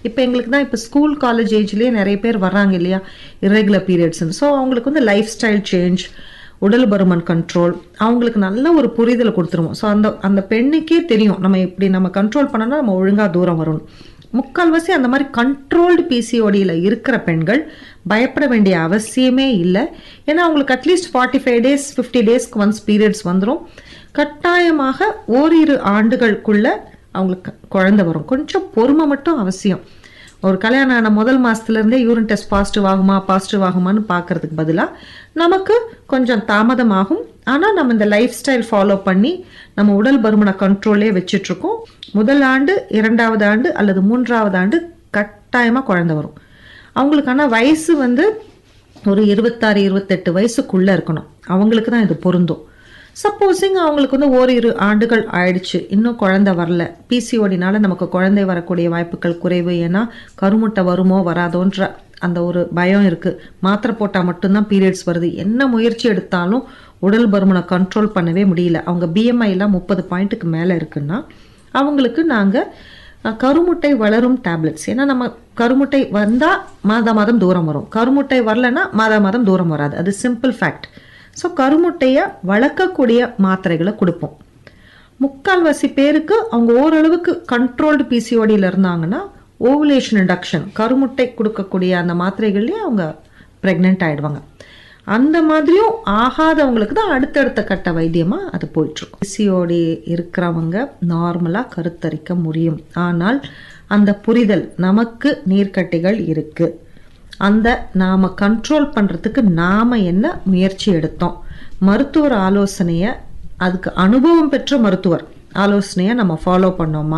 இப்போ எங்களுக்கு தான் இப்போ ஸ்கூல் காலேஜ் ஏஜ்லேயே நிறைய பேர் வர்றாங்க இல்லையா irregular பீரியட்ஸ் ஸோ அவங்களுக்கு வந்து லைஃப் ஸ்டைல் சேஞ்ச் உடல் பருமன் கண்ட்ரோல் அவங்களுக்கு நல்ல ஒரு புரிதலை கொடுத்துருவோம் ஸோ அந்த அந்த பெண்ணுக்கே தெரியும் நம்ம இப்படி நம்ம கண்ட்ரோல் பண்ணோம்னா நம்ம ஒழுங்காக தூரம் வரணும் முக்கால்வாசி அந்த மாதிரி கண்ட்ரோல்டு பிசிஓடியில் இருக்கிற பெண்கள் பயப்பட வேண்டிய அவசியமே இல்லை ஏன்னா அவங்களுக்கு at least forty five days fifty டேஸ்க்கு ஒன்ஸ் பீரியட்ஸ் வந்துடும் கட்டாயமாக ஓரிரு ஆண்டுகளுக்குள்ள அவங்களுக்கு குழந்தை வரும் கொஞ்சம் பொறுமை மட்டும் அவசியம் ஒரு கல்யாணம் ஆன முதல் மாசத்துல இருந்தே யூரின் டெஸ்ட் பாசிட்டிவ் ஆகுமா பாசிட்டிவ் ஆகுமான்னு பார்க்கறதுக்கு பதிலாக நமக்கு கொஞ்சம் தாமதமாகும் ஆனால் நம்ம இந்த லைஃப் ஸ்டைல் ஃபாலோ பண்ணி நம்ம உடல் பருமனை கண்ட்ரோல்லே வச்சிட்டு இருக்கோம் முதல் ஆண்டு இரண்டாவது ஆண்டு அல்லது மூன்றாவது ஆண்டு கட்டாயமாக குழந்தை வரும் அவங்களுக்கான வயசு வந்து ஒரு இருபத்தாறு இருபத்தெட்டு வயசுக்குள்ள இருக்கணும் அவங்களுக்கு தான் இது பொருந்தும் சப்போஸிங் அவங்களுக்கு வந்து ஓரிரு ஆண்டுகள் ஆயிடுச்சு இன்னும் குழந்தை வரல பிசிஓடினால நமக்கு குழந்தை வரக்கூடிய வாய்ப்புகள் குறைவு ஏன்னா கருமுட்டை வருமோ வராதோன்ற அந்த ஒரு பயம் இருக்கு மாத்திரை போட்டால் மட்டும்தான் பீரியட்ஸ் வருது என்ன முயற்சி எடுத்தாலும் உடல் பருமனை கண்ட்ரோல் பண்ணவே முடியல அவங்க பிஎம்ஐலாம் முப்பது பாயிண்ட்டுக்கு மேலே இருக்குன்னா அவங்களுக்கு நாங்கள் கருமுட்டை வளரும் டேப்லெட்ஸ் ஏன்னா நம்ம கருமுட்டை வந்தால் மாதா மாதம் தூரம் வரும் கருமுட்டை வரலன்னா மாதா மாதம் தூரம் வராது அது சிம்பிள் ஃபேக்ட் ஸோ கருமுட்டையை வளர்க்கக்கூடிய மாத்திரைகளை கொடுப்போம் முக்கால்வாசி பேருக்கு அவங்க ஓரளவுக்கு கண்ட்ரோல்டு பிசிஓடியில் இருந்தாங்கன்னா ஓவுலேஷன் இண்டக்ஷன் கருமுட்டை கொடுக்கக்கூடிய அந்த மாத்திரைகள்லேயே அவங்க ப்ரெக்னென்ட் ஆயிடுவாங்க அந்த மாதிரியும் ஆகாதவங்களுக்கு தான் அடுத்தடுத்த கட்ட வைத்தியமாக அது போயிட்டுருக்கும் பிசிஓடி இருக்கிறவங்க நார்மலாக கருத்தரிக்க முடியும் ஆனால் அந்த புரிதல் நமக்கு நீர்க்கட்டிகள் இருக்கு அந்த நாம கண்ட்ரோல் பண்றதுக்கு நாம என்ன முயற்சி எடுத்தோம் மருத்துவர் ஆலோசனைய அதுக்கு அனுபவம் பெற்ற மருத்துவர் ஆலோசனையை நம்ம ஃபாலோ பண்ணோமா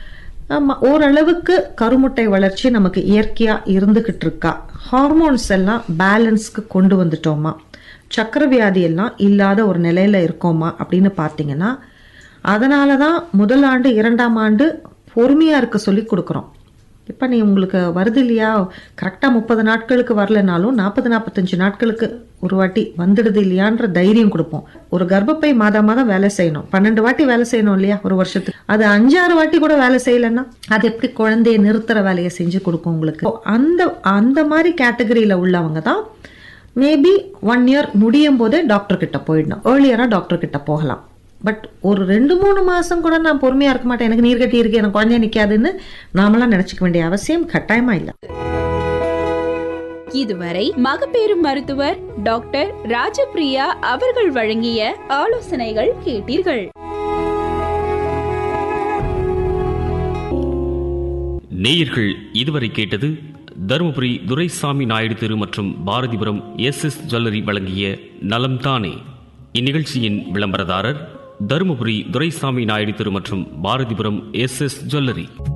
ஆமா, ஓரளவுக்கு கருமுட்டை வளர்ச்சி நமக்கு இயற்கையா இருந்துகிட்டு இருக்கா ஹார்மோன்ஸ் எல்லாம் பேலன்ஸ்க்கு கொண்டு வந்துட்டோமா சக்கர வியாதி எல்லாம் இல்லாத ஒரு நிலையில இருக்கோமா அப்படின்னு பார்த்தீங்கன்னா அதனால தான் முதல் ஆண்டு இரண்டாம் ஆண்டு பொறுமையா இருக்க சொல்லி கொடுக்குறோம் இப்போ நீ உங்களுக்கு வருது இல்லையா கரெக்டாக முப்பது நாட்களுக்கு வரலனாலும் நாற்பது நாற்பத்தஞ்சு நாட்களுக்கு ஒரு வாட்டி வந்துடுது இல்லையான்ற தைரியம் கொடுப்போம் ஒரு கர்ப்பப்பை மாதம் மாதம் வேலை செய்யணும் பன்னெண்டு வாட்டி வேலை செய்யணும் இல்லையா ஒரு வருஷத்துக்கு அது அஞ்சாறு வாட்டி கூட வேலை செய்யலைன்னா அது எப்படி குழந்தைய நிறுத்துற வேலையை செஞ்சு கொடுக்கும் உங்களுக்கு So, அந்த அந்த மாதிரி கேட்டகரியில் உள்ளவங்க தான் மேபி ஒன் இயர் முடியும் போதே டாக்டர் கிட்ட போயிடணும் ஏர்லியராக டாக்டர் கிட்ட போகலாம் பட் ஒரு ரெண்டு மூணு மாசம் கூட நான் பொறுமையா இருக்க மாட்டேன் எனக்கு நீர் கட்டி இருக்கு எனக்கு குழந்தை நிக்காதுன்னு நாமெல்லாம் நினைச்சுக்க வேண்டிய அவசியம் கட்டாயமா இல்லை இதுவரை மகப்பேறு மருத்துவர் டாக்டர் ராஜபிரியா அவர்கள் வழங்கிய ஆலோசனைகள் கேட்டீர்கள் நேயர்கள் இதுவரை கேட்டது தருமபுரி துரைசாமி நாயுடு தெரு மற்றும் பாரதிபுரம் எஸ் எஸ் ஜுவல்லரி வழங்கிய நலம் தானே இந்நிகழ்ச்சியின் விளம்பரதாரர் தருமபுரி துரைசாமி நாயுடு தெரு மற்றும் பாரதிபுரம் எஸ் எஸ் ஜுவல்லரி